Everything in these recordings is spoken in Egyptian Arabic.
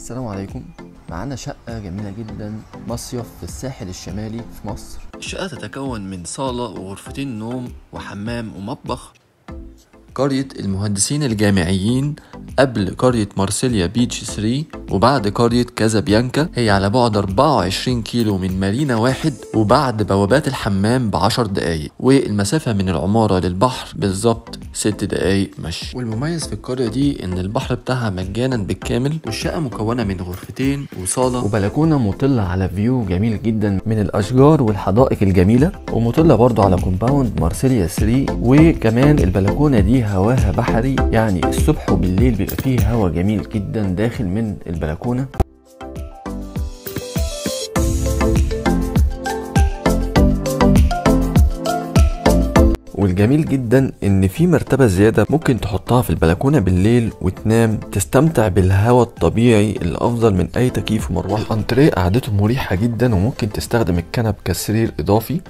السلام عليكم معانا شقة جميلة جدا مصيف في الساحل الشمالي في مصر الشقة تتكون من صالة وغرفتين نوم وحمام ومطبخ قرية المهندسين الجامعيين قبل قرية مارسيليا بيتش 3 وبعد قرية كازابيانكا هي على بعد 24 كيلو من مارينا واحد وبعد بوابات الحمام بعشر دقايق والمسافة من العمارة للبحر بالظبط ست دقايق مشي والمميز في القرية دي ان البحر بتاعها مجانا بالكامل والشقة مكونة من غرفتين وصالة وبلكونة مطلة على فيو جميل جدا من الاشجار والحدائق الجميلة ومطلة برضو على كومباوند مارسيليا 3 وكمان البلكونة دي هواها بحري يعني الصبح وبالليل بيبقى فيه هوا جميل جدا داخل من البلكونة والجميل جدا ان في مرتبة زيادة ممكن تحطها في البلكونة بالليل وتنام تستمتع بالهواء الطبيعي الافضل من اي تكييف ومروحة الانتريه قعدته مريحة جدا وممكن تستخدم الكنب كسرير اضافي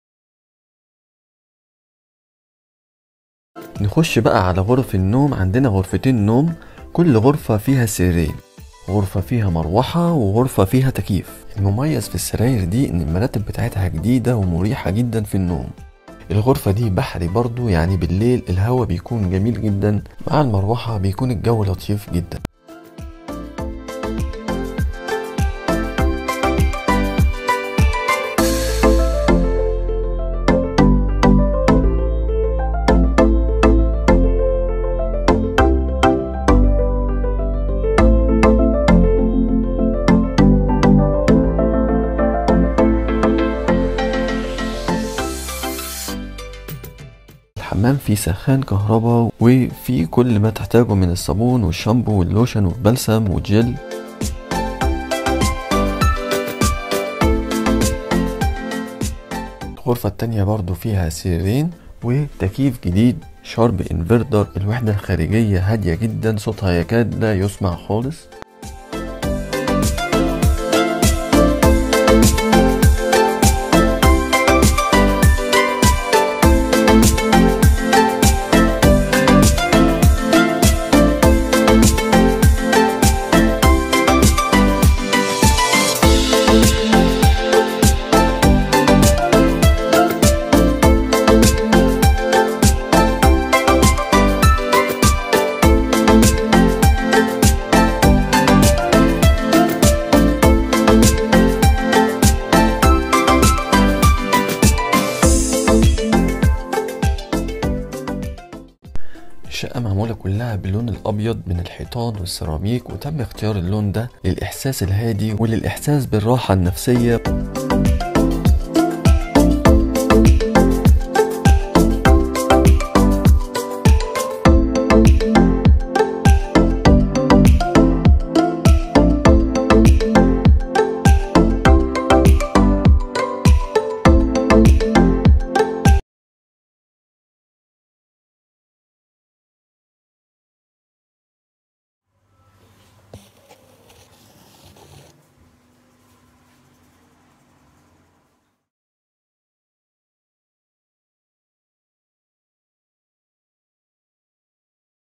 نخش بقى على غرف النوم عندنا غرفتين نوم كل غرفة فيها سريرين غرفة فيها مروحة وغرفة فيها تكييف المميز في السراير دي ان المراتب بتاعتها جديدة ومريحة جدا في النوم الغرفة دي بحري برضو يعني بالليل الهواء بيكون جميل جدا مع المروحة بيكون الجو لطيف جدا الحمام فيه سخان كهرباء وفيه كل ما تحتاجه من الصابون والشامبو واللوشن والبلسم والجل الغرفة التانية برضو فيها سريرين وتكييف جديد شارب انفرتر الوحدة الخارجية هادية جدا صوتها يكاد لا يسمع خالص الشقة معمولة كلها باللون الأبيض من الحيطان والسيراميك وتم اختيار اللون ده للإحساس الهادي وللإحساس بالراحة النفسية